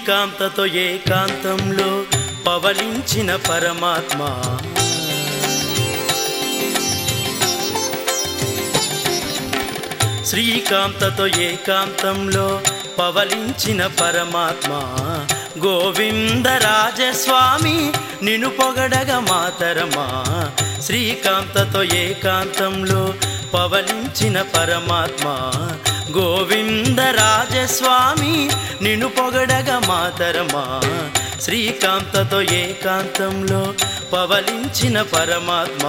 శ్రీకాంతతో ఏకాంతంలో పవలించిన పరమాత్మ శ్రీకాంతతో ఏకాంతంలో పవలించిన పరమాత్మ గోవిందరాజస్వామి నిన్ను పొగడగ మాతరమా శ్రీకాంతతో ఏకాంతంలో పవలించిన పరమాత్మ గోవిందరాజస్వామి నిన్ను పొగడగ మాతరమా శ్రీకాంతతో ఏకాంతంలో పవలించిన పరమాత్మ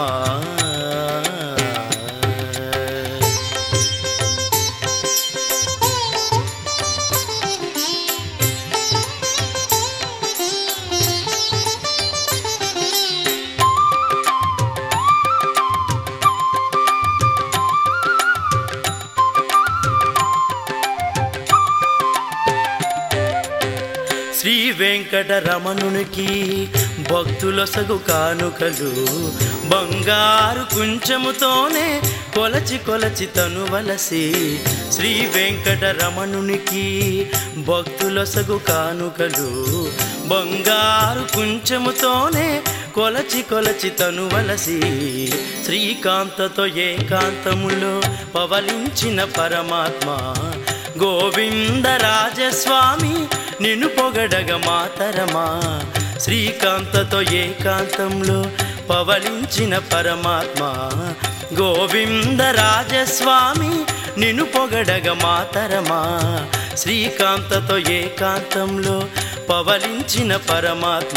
శ్రీ వెంకటరమణునికి భక్తులొసగు కానుకలు బంగారు కుంచముతోనే కొలచి కొలచి తనువలసి శ్రీ వెంకటరమణునికి భక్తులొసగు కానుకలు బంగారు కుంచముతోనే కొలచి కొలచి తనువలసి శ్రీకాంతతో ఏకాంతములో పవలించిన పరమాత్మ గోవిందరాజస్వామి నిన్ను పొగడగ మాతరమా శ్రీకాంతతో ఏకాంతంలో పవలించిన పరమాత్మ గోవిందరాజస్వామి నిన్ను పొగడగ మాతరమా శ్రీకాంతతో ఏకాంతంలో పవలించిన పరమాత్మ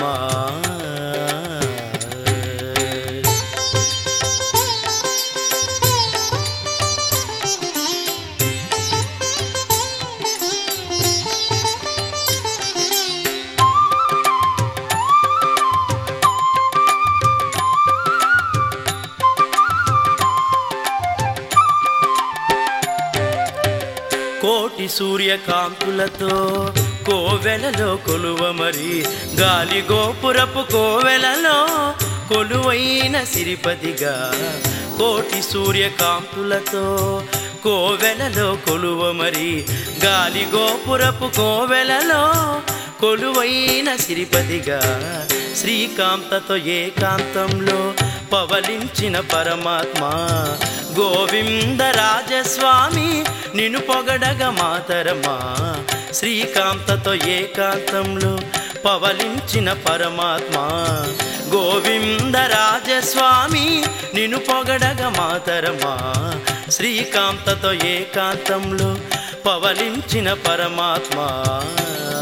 కోటి సూర్యకాంతులతో కోవెలలో కొలువ మరి గాలి గోపురపు కోవెలలో కొలువైన సిరిపతిగా కోటి సూర్యకాంతులతో కోవెలలో కొలువ మరి గాలి గోపురపు కోవెలలో కొలువైన సిరిపతిగా శ్రీకాంతతో ఏకాంతంలో పవలించిన పరమాత్మ గోవిందరాజస్వామి నిన్ను పొగడగ మాతరమా శ్రీకాంతతో ఏకాంతంలో పవలించిన పరమాత్మ గోవిందరాజస్వామి నిన్ను పొగడగ మాతరమా శ్రీకాంతతో ఏకాంతంలో పవలించిన పరమాత్మ